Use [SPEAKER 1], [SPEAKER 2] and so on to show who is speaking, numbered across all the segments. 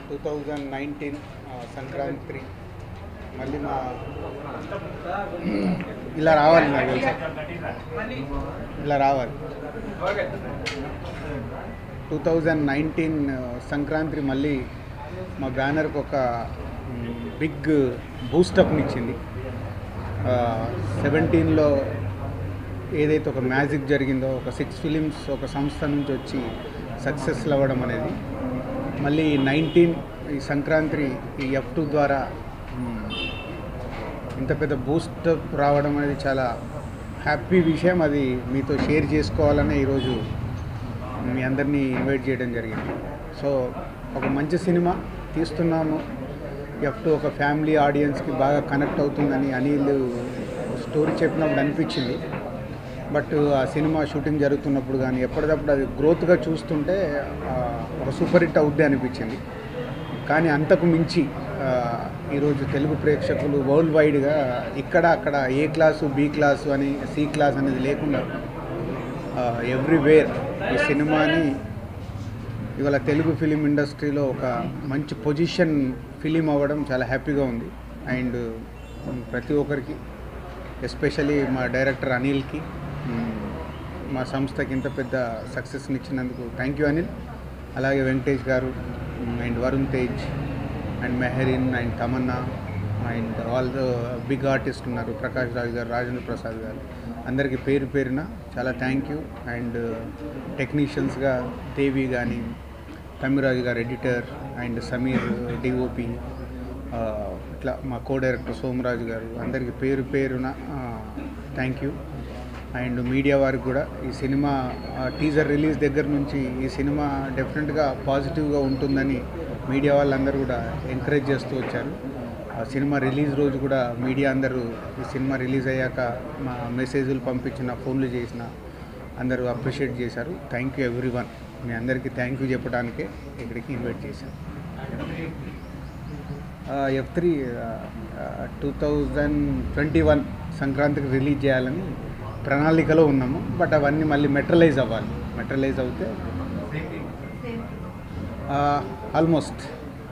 [SPEAKER 1] Two thousand nineteen Sankranti మళ్ళీ మా ఇలా రావాలి నాకు తెలుసు ఇలా రావాలి టూ థౌజండ్ నైన్టీన్ సంక్రాంతి మళ్ళీ మా బ్యానర్కి ఒక బిగ్ బూస్టప్ని ఇచ్చింది సెవెంటీన్లో ఏదైతే ఒక మ్యాజిక్ జరిగిందో ఒక సిక్స్ ఫిలిమ్స్ ఒక సంస్థ నుంచి వచ్చి సక్సెస్ అవ్వడం అనేది మళ్ళీ నైన్టీన్ ఈ సంక్రాంతి ఈ ఎఫ్ టూ ద్వారా మ్, ఇంత పెద్ద బూస్టప్ రావడం అనేది చాలా హ్యాపీ విషయం అది మీతో షేర్ చేసుకోవాలని ఈరోజు మీ అందరినీ ఇన్వైట్ చేయడం జరిగింది సో ఒక మంచి సినిమా తీస్తున్నాము ఎఫ్ టూ ఒక ఫ్యామిలీ ఆడియన్స్కి బాగా కనెక్ట్ అవుతుందని అనిల్ స్టోరీ చెప్పినప్పుడు అనిపించింది బట్ ఆ సినిమా షూటింగ్ జరుగుతున్నప్పుడు కానీ ఎప్పటికప్పుడు అది గ్రోత్గా చూస్తుంటే ఆ, ఒక సూపర్ హిట్ అవుద్ది అనిపించింది కానీ అంతకు మించి ఆ, ఈరోజు తెలుగు ప్రేక్షకులు వరల్డ్ వైడ్గా ఇక్కడ అక్కడ ఏ క్లాసు బి క్లాసు అని సి క్లాస్ అనేది లేకుండా ఎవ్రీవేర్ ఈ సినిమాని ఇవాళ తెలుగు ఫిలిం ఇండస్ట్రీలో ఒక మంచి పొజిషన్ ఫిలిం అవ్వడం చాలా హ్యాపీగా ఉంది అండ్ ప్రతి ఒక్కరికి ఎస్పెషలీ మా డైరెక్టర్ అనిల్కి మ్, మా సంస్థకి ఇంత పెద్ద సక్సెస్ని ఇచ్చినందుకు థ్యాంక్ యూ అనిల్ అలాగే Venkatesh garu and Varun Tej and Mehreen and Tamannaah and all the big artist ఉన్నారు ప్రకాష్ రాజ్ గారు రాజేంద్ర ప్రసాద్ గారు అందరికీ పేరు పేరున చాలా థ్యాంక్ యూ అండ్ టెక్నీషియన్స్గా దేవి కానీ తమిరాజు గారు ఎడిటర్ అండ్ సమీర్ డిఓపి ఇట్లా మా కో డైరెక్టర్ సోమరాజు గారు అందరికీ పేరు పేరున థ్యాంక్ యూ అండ్ మీడియా వారికి కూడా ఈ సినిమా టీజర్ రిలీజ్ దగ్గర నుంచి ఈ సినిమా డెఫినెట్గా పాజిటివ్గా ఉంటుందని మీడియా వాళ్ళందరూ కూడా ఎంకరేజ్ చేస్తూ వచ్చారు ఆ సినిమా రిలీజ్ రోజు కూడా మీడియా అందరూ ఈ సినిమా రిలీజ్ అయ్యాక మా మెసేజ్లు పంపించిన ఫోన్లు చేసిన అందరూ అప్రిషియేట్ చేశారు థ్యాంక్ యూ ఎవ్రీ వన్ మీ అందరికీ థ్యాంక్ యూ చెప్పడానికే ఇక్కడికి ఇన్వైట్ చేశాను F three two thousand twenty one సంక్రాంతికి రిలీజ్ చేయాలని ప్రణాళికలో ఉన్నాము బట్ అవన్నీ మళ్ళీ మెట్రలైజ్ అవ్వాలి మెట్రలైజ్ అవుతే ఆల్మోస్ట్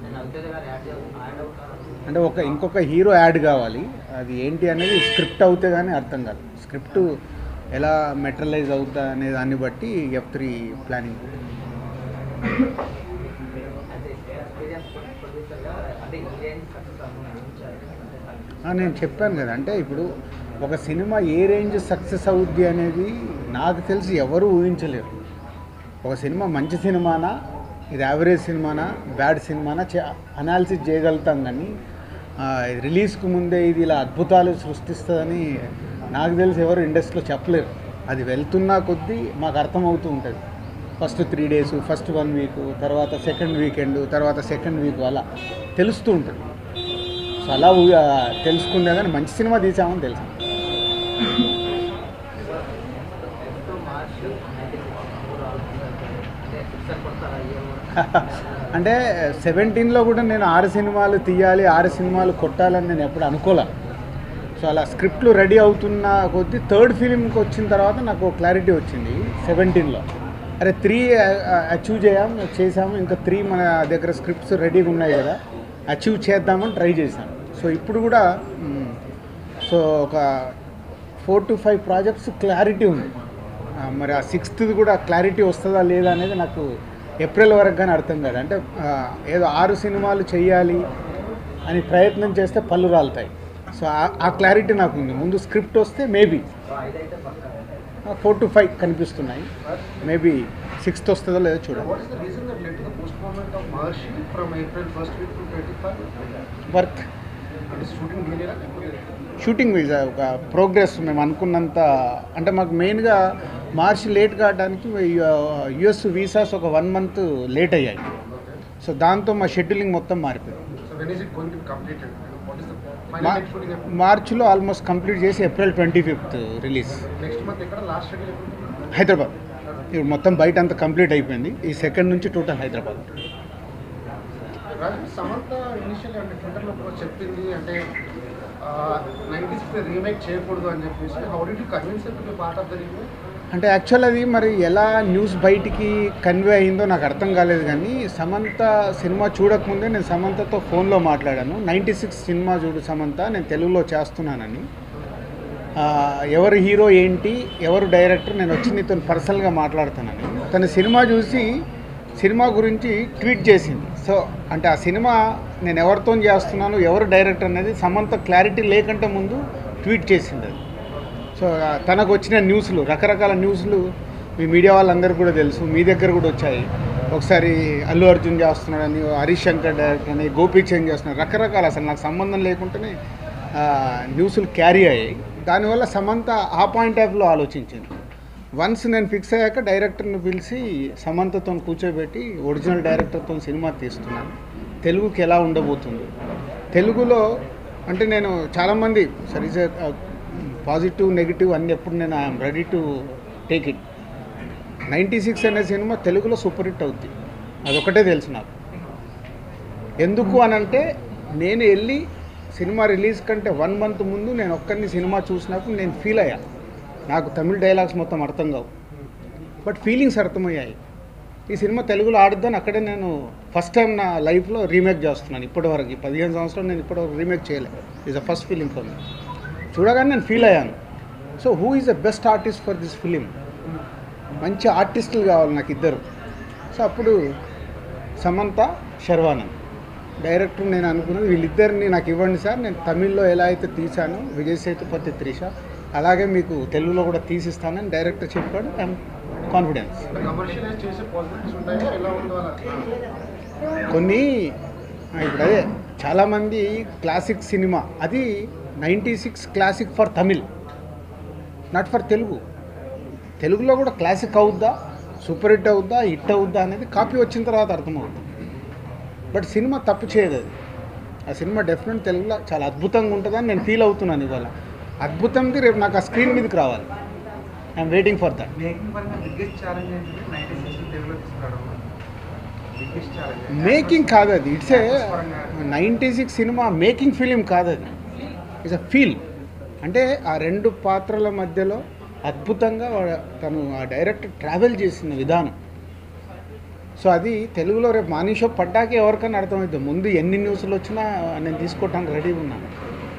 [SPEAKER 1] అంటే ఒక ఇంకొక హీరో యాడ్ కావాలి అది ఏంటి అనేది స్క్రిప్ట్ అవుతే కానీ అర్థం కాదు స్క్రిప్ట్ ఎలా మెటరలైజ్ అవుతా అనే దాన్ని బట్టి ఎఫ్ త్రీ ప్లానింగ్ ఆ, నేను చెప్పాను కదా అంటే ఇప్పుడు ఒక సినిమా ఏ రేంజ్ సక్సెస్ అవుద్ది అనేది నాకు తెలిసి ఎవరు ఊహించలేరు ఒక సినిమా మంచి సినిమానా ఇది యావరేజ్ సినిమానా బ్యాడ్ సినిమానా అనాలిసిస్ చేయగలుగుతాం కానీ ఆ, రిలీజ్కు ముందే ఇది ఇలా అద్భుతాలు సృష్టిస్తుందని నాకు తెలిసి ఎవరు ఇండస్ట్రీలో చెప్పలేరు అది వెళ్తున్నా కొద్దీ మాకు అర్థమవుతూ ఉంటుంది first three days first one week తర్వాత సెకండ్ వీకెండ్ తర్వాత సెకండ్ వీక్ అలా తెలుస్తూ ఉంటుంది సో అలా ఊ- ఆ, తెలుసుకునే కానీ మంచి సినిమా తీసామని తెలుసు అంటే సెవెంటీన్లో కూడా నేను ఆరు సినిమాలు తీయాలి ఆరు సినిమాలు కొట్టాలని నేను ఎప్పుడు అనుకోలే సో అలా స్క్రిప్ట్లు రెడీ అవుతున్న కొద్దీ థర్డ్ ఫిలింకి వచ్చిన తర్వాత నాకు క్లారిటీ వచ్చింది సెవెంటీన్లో అరే త్రీ అచీవ్ చేయాం చేసాము ఇంకా త్రీ మన దగ్గర స్క్రిప్ట్స్ రెడీగా ఉన్నాయి కదా అచీవ్ చేద్దామని ట్రై చేశాను సో ఇప్పుడు కూడా మ్, సో ఒక four to five projects clarity ఉంది ఆ, మరి ఆ సిక్స్త్ కూడా క్లారిటీ వస్తుందా లేదా అనేది నాకు ఏప్రిల్ వరకు కానీ అర్థం కాదు అంటే ఆ, ఏదో ఆరు సినిమాలు చేయాలి అని ప్రయత్నం చేస్తే పళ్ళు రాలుతాయి సో ఆ- ఆ క్లారిటీ నాకు ఉంది ముందు స్క్రిప్ట్ వస్తే మేబీ ఫోర్ టు ఫైవ్ కనిపిస్తున్నాయి మేబీ సిక్స్త్ వస్తుందో లేదో చూడాలి
[SPEAKER 2] What is the reason that led to the postponement of Maharshi from April 1st week to 25?
[SPEAKER 1] Work
[SPEAKER 2] It is shooting delay, లేకపోతే
[SPEAKER 1] షూటింగ్ వీసా ఒక ప్రోగ్రెస్ మేము అనుకున్నంత అంటే మాకు మెయిన్గా మార్చి లేట్ కావడానికి యుఎస్ వీసాస్ ఒక వన్ మంత్ లేట్ అయ్యాయి సో దాంతో మా షెడ్యూలింగ్ మొత్తం మారిపోయింది
[SPEAKER 2] So when is it going to be completed? What is the final
[SPEAKER 1] మా-
[SPEAKER 2] date shooting? ఎప్పుడు?
[SPEAKER 1] మార్చిలో ఆల్మోస్ట్ కంప్లీట్ చేసి April twenty fifth release
[SPEAKER 2] Next month ఎక్కడ లాస్ట్ షెడ్యూల్ ఎప్పుడు
[SPEAKER 1] హైదరాబాద్ ఇప్పుడు మొత్తం బయట అంతా కంప్లీట్ అయిపోయింది ఈ సెకండ్ నుంచి టోటల్ హైదరాబాద్
[SPEAKER 2] రాజు సమంత ఇనిషియల్ అంటే ట్విట్టర్లో కూడా చెప్పింది అంటే నైంటీస్ రీమేక్ చేయకూడదు అని చెప్పేసి how did you convince to be part of the remake
[SPEAKER 1] అంటే యాక్చువల్ అది మరి ఎలా న్యూస్ బయటికి కన్వే అయిందో నాకు అర్థం కాలేదు కానీ సమంత సినిమా చూడకముందే నేను సమంతతో ఫోన్లో మాట్లాడాను నైంటీ సిక్స్ సినిమా చూడు సమంత నేను తెలుగులో చేస్తున్నానని ఆ, ఎవరు హీరో ఏంటి ఎవరు డైరెక్టర్ నేను వచ్చి నీతో పర్సనల్గా మాట్లాడుతానని తన సినిమా చూసి సినిమా గురించి ట్వీట్ చేసింది సో అంటే ఆ సినిమా నేను ఎవరితో చేస్తున్నాను ఎవరు డైరెక్టర్ అనేది సమంత క్లారిటీ లేకంటే ముందు ట్వీట్ చేసింది అది సో ఆ, తనకు వచ్చిన న్యూస్లు రకరకాల న్యూస్లు మీ మీడియా వాళ్ళందరూ కూడా తెలుసు మీ దగ్గర కూడా వచ్చాయి ఒకసారి అల్లు అర్జున్ చేస్తున్నాడని హరీష్ శంకర్ డైరెక్టర్ అని గోపీచంద్ చేస్తున్నాడు రకరకాల అసలు నాకు సంబంధం లేకుండానే ఆ, న్యూస్లు క్యారీ అయ్యాయి దానివల్ల సమంత ఆ పాయింట్ ఆఫ్ వ్యూలో ఆలోచించింది వన్స్ నేను ఫిక్స్ అయ్యాక డైరెక్టర్ని పిలిచి సమంతతో కూర్చోబెట్టి ఒరిజినల్ డైరెక్టర్తో సినిమా తీస్తున్నాను తెలుగుకి ఎలా ఉండబోతుంది తెలుగులో అంటే నేను చాలామంది సరే పాజిటివ్ నెగిటివ్ అన్ని ఎప్పుడు నేను I'm ready to take it ninety six అనే సినిమా తెలుగులో సూపర్ హిట్ అవుద్ది అదొకటే తెలుసు నాకు ఎందుకు అని అంటే నేను వెళ్ళి సినిమా రిలీజ్ కంటే వన్ మంత్ ముందు నేను ఒక్కరిని సినిమా చూసినప్పుడు నేను ఫీల్ అయ్యా నాకు తమిళ డైలాగ్స్ మొత్తం అర్థం కావు బట్ ఫీలింగ్స్ అర్థమయ్యాయి ఈ సినిమా తెలుగులో ఆడుద్దని అక్కడే నేను ఫస్ట్ టైం నా లైఫ్లో రీమేక్ చేస్తున్నాను ఇప్పటివరకు ఈ పదిహేను సంవత్సరాలు నేను ఇప్పటివరకు రీమేక్ చేయలేదు is a first film for me చూడగానే నేను ఫీల్ అయ్యాను so who is the best artist for this film మంచి ఆర్టిస్టులు కావాలి నాకు ఇద్దరు సో అప్పుడు సమంత శర్వానంద్ డైరెక్టర్ నేను అనుకున్నది వీళ్ళిద్దరిని నాకు ఇవ్వండి సార్ నేను తమిళ్లో ఎలా అయితే తీశాను విజయ్ సేతుపతి త్రిష అలాగే మీకు తెలుగులో కూడా తీసిస్తానని డైరెక్టర్ చెప్పాడు ఐఎమ్ కాన్ఫిడెన్స్
[SPEAKER 2] కమర్షియలైజ్ చేసే పాసిబిలిటీస్ ఉంటాయా ఎలా ఉందో అలా
[SPEAKER 1] కొన్ని ఆ, ఇప్పుడు అదే చాలామంది క్లాసిక్ సినిమా అది ninety six classic for Tamil not for Telugu తెలుగులో కూడా క్లాసిక్ అవుద్దా సూపర్ హిట్ అవుద్దా హిట్ అవుద్దా అనేది కాపీ వచ్చిన తర్వాత అర్థమవుతుంది బట్ సినిమా తప్పు చేయదు అది ఆ సినిమా డెఫినెట్ తెలుగులో చాలా అద్భుతంగా ఉంటుందని నేను ఫీల్ అవుతున్నాను ఇవాళ అద్భుతంది రేపు నాకు ఆ స్క్రీన్ మీదకి రావాలి I'm waiting for that
[SPEAKER 3] making పరంగా బిగ్గెస్ట్ ఛాలెంజ్ ఏంటంటే నైన్టీ సిక్స్ తెలుగులో తీసుకురావడం బిగ్గెస్ట్ ఛాలెంజ్
[SPEAKER 1] మేకింగ్ కాదు అది it's a ninety six cinema making film కాదు అది ఇట్స్ అ ఫీల్ అంటే ఆ రెండు పాత్రల మధ్యలో అద్భుతంగా వా- తను ఆ డైరెక్టర్ ట్రావెల్ చేసిన విధానం సో అది తెలుగులో రేపు మార్నింగ్ షో పడ్డాకే ఎవరికైనా అర్థమవుతుంది ముందు ఎన్ని న్యూస్లు వచ్చినా నేను తీసుకోవటానికి రెడీగా ఉన్నాను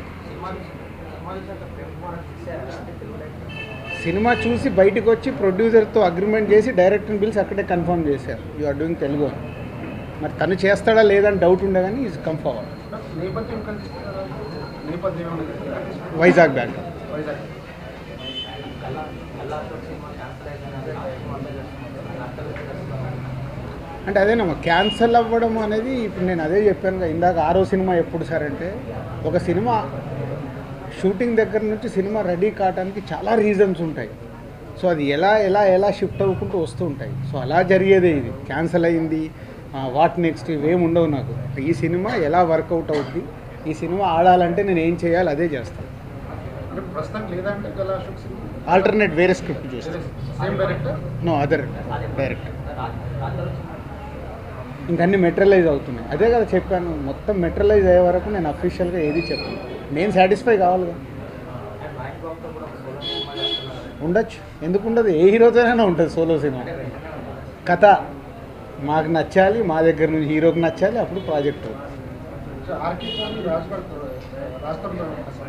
[SPEAKER 1] సినిమా చూసి బయటకు వచ్చి ప్రొడ్యూసర్తో అగ్రిమెంట్ చేసి డైరెక్టర్ని పిలిచి అక్కడే కన్ఫర్మ్ చేశారు యు ఆర్ డూయింగ్ తెలుగు అని. మరి తను చేస్తాడా లేదని డౌట్ ఉండే కానీ ఈజ్ కమ్ ఫార్వర్డ్
[SPEAKER 2] నేపథ్యం కనిపిస్తుందా నేపథ్యం ఏమైనా కనిపిస్తుందా?
[SPEAKER 1] వైజాగ్ బ్యాక్
[SPEAKER 2] వైజాగ్
[SPEAKER 1] అంటే అదేనమ్మా క్యాన్సల్ అవ్వడం అనేది ఇప్పుడు నేను అదే చెప్పాను కదా, ఇందాక ఆరో సినిమా ఎప్పుడు సార్ అంటే ఒక సినిమా షూటింగ్ దగ్గర నుంచి సినిమా రెడీ కావడానికి చాలా రీజన్స్ ఉంటాయి సో అది ఎలా ఎలా ఎలా షిఫ్ట్ అవ్వుకుంటూ వస్తూ ఉంటాయి సో అలా జరిగేదే ఇది క్యాన్సల్ అయింది వాట్ నెక్స్ట్ ఇవేం ఉండవు నాకు ఈ సినిమా ఎలా వర్కౌట్ అవుద్ది ఈ సినిమా ఆడాలంటే నేను ఏం చేయాలి అదే చేస్తాను
[SPEAKER 2] అంటే ప్రస్తుతం లేదంటే గల అశోక్ సినిమా
[SPEAKER 1] ఆల్టర్నేట్ వేరే స్క్రిప్ట్ చూస్తాను
[SPEAKER 2] same director
[SPEAKER 1] no other direct ఇంకన్నీ మెటీరియలైజ్ అవుతున్నాయి అదే కదా చెప్పాను మొత్తం మెటీరియలైజ్ అయ్యే వరకు నేను అఫీషియల్గా ఏది చెప్పను నేను సాటిస్ఫై కావాలిగా ఉండొచ్చు ఎందుకు ఉండదు ఏ హీరోతోనైనా ఉంటుంది సోలో సినిమా కథ మాకు నచ్చాలి మా దగ్గర నుంచి హీరోకి నచ్చాలి అప్పుడు ప్రాజెక్ట్ అవుతుంది
[SPEAKER 2] సో ఆర్కే స్వామి రాజపడుతుంది రాష్ట్రంలో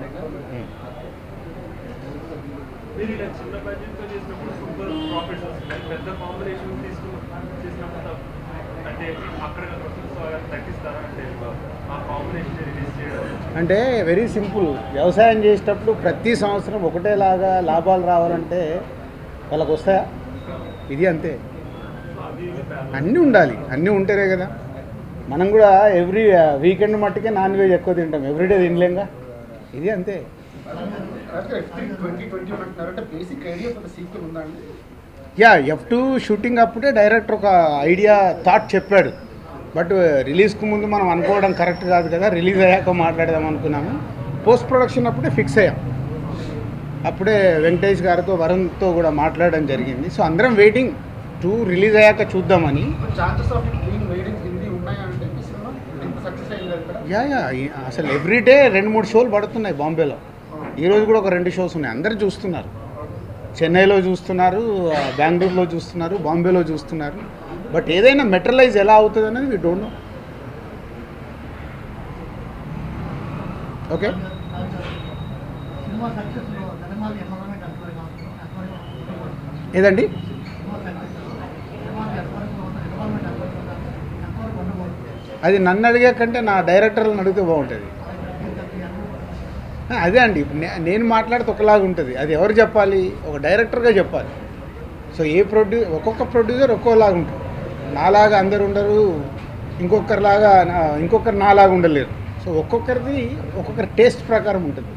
[SPEAKER 4] మీరు ఇలా చిన్న బడ్జెట్తో చేసినప్పుడు సూపర్ ప్రాఫిట్స్ వస్తున్నాయి పెద్ద కాంబినేషన్ తీసుకుని చేసినప్పుడు తప్ప- అంటే అక్కడ తగ్గిస్తారా అంటే ఆ కాంబినేషన్ రిలీజ్ చేయడం
[SPEAKER 1] అంటే వెరీ సింపుల్ వ్యవసాయం చేసేటప్పుడు ప్రతి సంవత్సరం ఒకటేలాగా లాభాలు రావాలంటే వాళ్ళకి వస్తాయా ఇది అంతే
[SPEAKER 4] అది ఇది balance.
[SPEAKER 1] అన్నీ ఉండాలి అన్నీ ఉంటేనే కదా మనం కూడా ఎవ్రీ వీకెండ్ మట్టుకే నాన్ వెజ్ ఎక్కువ తింటాం ఎవ్రీడే తినలేంగా ఇది అంతే
[SPEAKER 2] రాజుగారు F three twenty twenty one అంటున్నారు అంటే బేసిక్ ఐడియా ఫర్ సీక్వెల్ ఉందా అండి
[SPEAKER 1] యా ఎఫ్ టూ షూటింగ్ అప్పుడే డైరెక్టర్ ఒక ఐడియా థాట్ చెప్పాడు బట్ రిలీజ్కు ముందు మనం అనుకోవడం కరెక్ట్ కాదు కదా రిలీజ్ అయ్యాక మాట్లాడదాం అనుకున్నాము పోస్ట్ ప్రొడక్షన్ అప్పుడే ఫిక్స్ అయ్యాం అప్పుడే వెంకటేష్ గారితో వరుణ్తో కూడా మాట్లాడడం జరిగింది సో అందరం వెయిటింగ్ టూ రిలీజ్ అయ్యాక చూద్దామని
[SPEAKER 2] chances of it being made in Hindi ఉన్నాయా అంటే ఈ సినిమా ఇంత సక్సెస్ అయింది కదా ఇక్కడ
[SPEAKER 1] యా యా ఈ- అసలు ఎవ్రీడే రెండు మూడు షోలు పడుతున్నాయి బాంబేలో ఈరోజు కూడా ఒక రెండు షోస్ ఉన్నాయి అందరు చూస్తున్నారు చెన్నైలో చూస్తున్నారు ఆ, బెంగళూరులో చూస్తున్నారు బాంబేలో చూస్తున్నారు బట్ ఏదైనా మెటరలైజ్ ఎలా అవుతుంది అనేది we don't know okay
[SPEAKER 5] cinema సక్సెస్లో సినిమాలు ఎన్వైరన్మెంట్ ఎంతవరకు అవసరం? ఎంతవరకు అవసరం?
[SPEAKER 1] ఏదండి
[SPEAKER 5] సినిమా సక్సెస్లో సినిమాలు ఎంతవరకు అవసరం? ఎన్వైరన్మెంట్ ఎంతవరకు ఉండాలి? ఎంతవరకు ఉండకూడదు?
[SPEAKER 1] అది నన్ను అడిగే కంటే నా డైరెక్టర్లను అడిగితే బాగుంటుంది ఆ, అదే అండి ఇప్పుడు నే- నేను మాట్లాడితే ఒకలాగా ఉంటుంది అది ఎవరు చెప్పాలి ఒక డైరెక్టర్గా చెప్పాలి సో ఏ ప్రొడ్యూ ఒక్కొక్క ప్రొడ్యూసర్ ఒక్కోలాగా ఉంటుంది నాలాగా అందరు ఉండరు ఇంకొకరిలాగా నా- ఇంకొకరు నాలాగా ఉండలేరు సో ఒక్కొక్కరిది ఒక్కొక్కరి టేస్ట్ ప్రకారం ఉంటుంది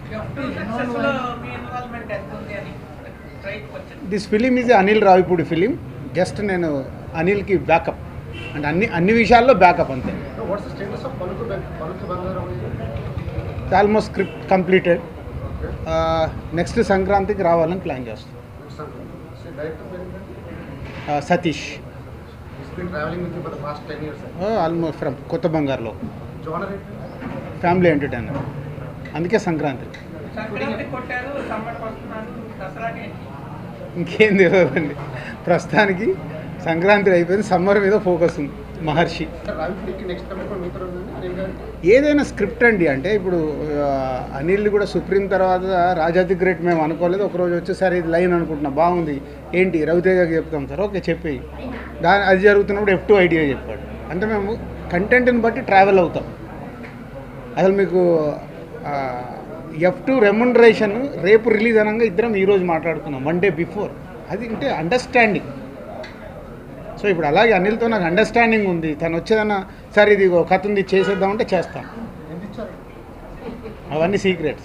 [SPEAKER 1] this film is Anil Ravipudi film just నేను అనిల్కి బ్యాకప్ అంటే అన్ని అన్ని విషయాల్లో బ్యాకప్ అంతే
[SPEAKER 2] వాట్స్ స్టేటస్ ఆఫ్ పలుకు బె- పలుకు బంగారం
[SPEAKER 1] ఆల్మోస్ట్ స్క్రిప్ట్ కంప్లీటెడ్ నెక్స్ట్ సంక్రాంతికి రావాలని ప్లాన్ చేస్తాం
[SPEAKER 2] డైరెక్టర్ పేరు
[SPEAKER 1] ఆ, Satish
[SPEAKER 2] is been travelling with for the past ten years
[SPEAKER 1] almost from కొత్త బంగారులో
[SPEAKER 2] జోనర్
[SPEAKER 1] ఫ్యామిలీ ఎంటర్టైనర్ అందుకే సంక్రాంతి
[SPEAKER 6] సంక్రాంతి కొట్టారు సమ్మర్కి వస్తున్నారు దసరాకి
[SPEAKER 1] ఇంకేం తెలియదండి ప్రస్తుతానికి సంక్రాంతి అయిపోయింది సమ్మర్ మీద ఫోకస్ ఉంది మహర్షి
[SPEAKER 2] రావిపూడికి నెక్స్ట్ కమిట్ మీతో ఉందండి నేను గారు
[SPEAKER 1] ఏదైనా స్క్రిప్ట్ అండి అంటే ఇప్పుడు ఆ, అనిల్ కూడా సుప్రీం తర్వాత రాజాది గ్రేట్ మేము అనుకోలేదు ఒకరోజు వచ్చేసరి ఇది లైన్ అనుకుంటున్నా బాగుంది ఏంటి రవితేజకి చెప్తాం సార్ ఓకే చెప్పి దాని అది జరుగుతున్నప్పుడు ఎఫ్ టూ ఐడియా చెప్పాడు అంటే మేము కంటెంట్ని బట్టి ట్రావెల్ అవుతాం అసలు మీకు ఎఫ్ టూ రెమ్యునరేషన్ రేపు రిలీజ్ అనగా ఇద్దరం ఈరోజు మాట్లాడుకున్నాం వన్ డే బిఫోర్ అది అంటే అండర్స్టాండింగ్ సో ఇప్పుడు అలాగే అనిల్తో నాకు అండర్స్టాండింగ్ ఉంది తను వచ్చేదన్నా సరే ఇది ఒక కథ ఉంది చేసేద్దామంటే చేస్తాం
[SPEAKER 2] ఎంత ఇచ్చారు
[SPEAKER 1] అవన్నీ సీక్రెట్స్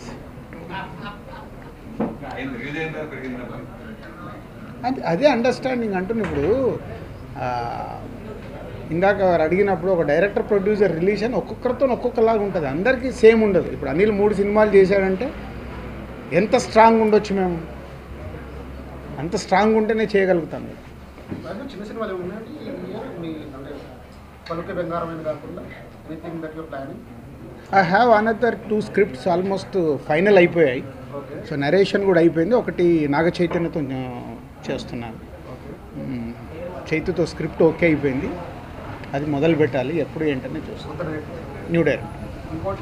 [SPEAKER 1] అది అదే అండర్స్టాండింగ్ అంటున్న ఇప్పుడు ఆ, ఇందాక వారు అడిగినప్పుడు ఒక డైరెక్టర్ ప్రొడ్యూసర్ రిలీషన్ ఒక్కొక్కరితో ఒక్కొక్కలాగా ఉంటుంది అందరికీ సేమ్ ఉండదు ఇప్పుడు అనిల్ మూడు సినిమాలు చేశాడంటే ఎంత స్ట్రాంగ్ ఉండొచ్చు మేము అంత స్ట్రాంగ్ ఉంటేనే చేయగలుగుతాం
[SPEAKER 2] రాజు చిన్న సినిమాలు ఏమి ఉన్నాయండి ఈ ఇయర్ మీ అంటే పలుకే బంగారమైన కాకుండా anything that your planning
[SPEAKER 1] I have another two scripts almost final అయిపోయాయి
[SPEAKER 2] ఓకే
[SPEAKER 1] సో నరేషన్ కూడా అయిపోయింది ఒకటి నాగ చైతన్యతో ఆ, చేస్తున్నాను
[SPEAKER 2] ఓకే
[SPEAKER 1] మ్మ్. చైతుతో స్క్రిప్ట్ ఓకే అయిపోయింది అది మొదలు పెట్టాలి ఎప్పుడు ఏంటనే చూస్తాం
[SPEAKER 2] అంత రేట్
[SPEAKER 1] న్యూ డైరెక్ట్
[SPEAKER 2] ఇంకోటి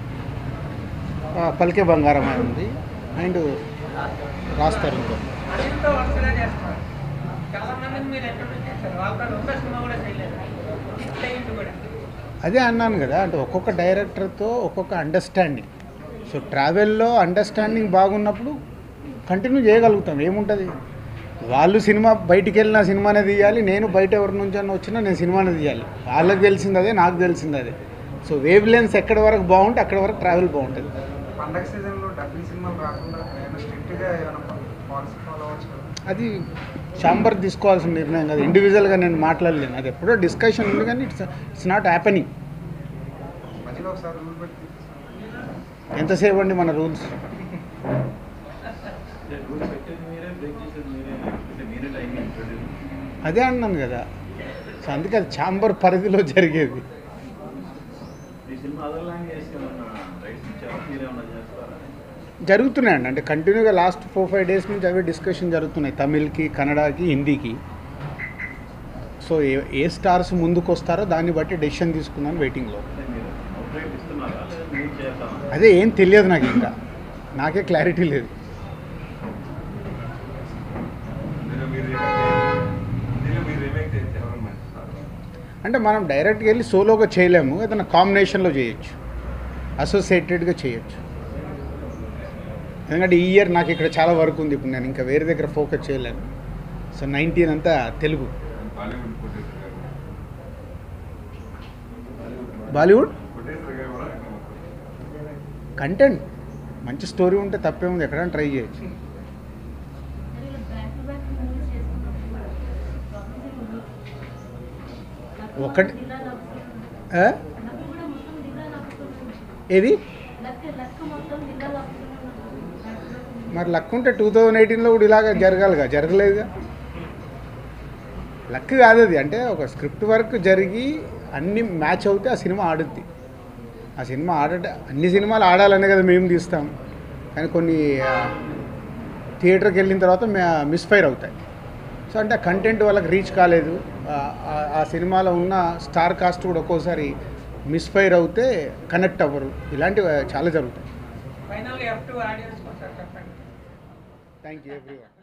[SPEAKER 1] ఆ, పలికే బంగారం అని ఉంది అండ్ రాస్తారు ఇంకో
[SPEAKER 6] అన్నింటితో వరుసగా చేస్తారు చాలా మందిని మీరు ఎక్కడ నుంచి చేస్తారు వాళ్ళతో ఒక్క సినిమా కూడా చేయలేదు ఇంటి కూడా
[SPEAKER 1] అదే అన్నాను కదా అంటే ఒక్కొక్క డైరెక్టర్తో ఒక్కొక్క అండర్స్టాండింగ్ సో ట్రావెల్లో అండర్స్టాండింగ్ బాగున్నప్పుడు కంటిన్యూ చేయగలుగుతాం ఏముంటుంది వాళ్ళు సినిమా బయటికి వెళ్ళిన సినిమానే తీయాలి నేను బయట ఎవరి నుంచి అన్న వచ్చినా నేను సినిమానే తీయాలి వాళ్ళకి తెలిసింది అదే నాకు తెలిసింది అదే సో వేవ్ లెన్స్ ఎక్కడి వరకు బాగుంటే అక్కడి వరకు ట్రావెల్ బాగుంటుంది
[SPEAKER 3] పండగ సీజన్లో డబ్బింగ్ సినిమాలు రాకుండా ఏమైనా స్ట్రిక్ట్గా ఏమైనా పాలసీ ఫాలో అవ్వచ్చు కదా
[SPEAKER 1] అది చాంబర్ తీసుకోవాల్సిన నిర్ణయం కదా ఇండివిజువల్గా నేను మాట్లాడలేను అది ఎప్పుడో డిస్కషన్ ఉంది కానీ ఇట్స్ ఇట్స్ నాట్ హ్యాపెనింగ్
[SPEAKER 3] మధ్యలో ఒకసారి రూల్ పెట్టి తీసేసుకోండి.
[SPEAKER 1] ఎంతసేపు అండి మన రూల్స్ అదే అన్నాను కదా సో అందుకే అది చాంబర్ పరిధిలో జరిగేది జరుగుతున్నాయండి అంటే కంటిన్యూగా లాస్ట్ ఫోర్ ఫైవ్ డేస్ నుంచి అవే డిస్కషన్ జరుగుతున్నాయి తమిళ్కి కన్నడకి హిందీకి సో ఏ ఏ స్టార్స్ ముందుకు వస్తారో దాన్ని బట్టి డెసిషన్ తీసుకున్నాను వెయిటింగ్లో అదే ఏం తెలియదు నాకు ఇంకా నాకే క్లారిటీ లేదు అంటే మనం డైరెక్ట్గా వెళ్ళి సోలోగా చేయలేము ఏదైనా కాంబినేషన్లో చేయొచ్చు అసోసియేటెడ్గా చేయొచ్చు ఎందుకంటే ఈ ఇయర్ నాకు ఇక్కడ చాలా వర్క్ ఉంది ఇప్పుడు నేను ఇంకా వేరే దగ్గర ఫోకస్ చేయలేను సో నైన్టీన్ అంతా తెలుగు బాలీవుడ్ కంటెంట్ మంచి స్టోరీ ఉంటే తప్పేముంది ఎక్కడైనా ట్రై చేయొచ్చు ఒకటి ఆ? ఏది మరి లక్ ఉంటే టూ థౌజండ్ ఎయిటీన్లో కూడా ఇలాగ జరగాలిగా జరగలేదుగా లక్ కాదు అది అంటే ఒక స్క్రిప్ట్ వర్క్ జరిగి అన్ని మ్యాచ్ అవుతే ఆ సినిమా ఆడుద్ది ఆ సినిమా ఆడట అన్ని సినిమాలు ఆడాలనే కదా మేము తీస్తాం కానీ కొన్ని ఆ, థియేటర్కి వెళ్ళిన తర్వాత మిస్ఫైర్ అవుతాయి సో అంటే ఆ కంటెంట్ వాళ్ళకి రీచ్ కాలేదు ఆ- ఆ- ఆ సినిమాలో ఉన్న స్టార్ కాస్ట్ కూడా ఒక్కోసారి మిస్ఫైర్ అవుతే కనెక్ట్ అవ్వరు ఇలాంటివి చాలా జరుగుతాయి
[SPEAKER 6] ఫైనల్గా ఎఫ్ టూ ఆడియన్స్ ఒకసారి చెప్పండి
[SPEAKER 1] థ్యాంక్ యూ ఎవ్రీవన్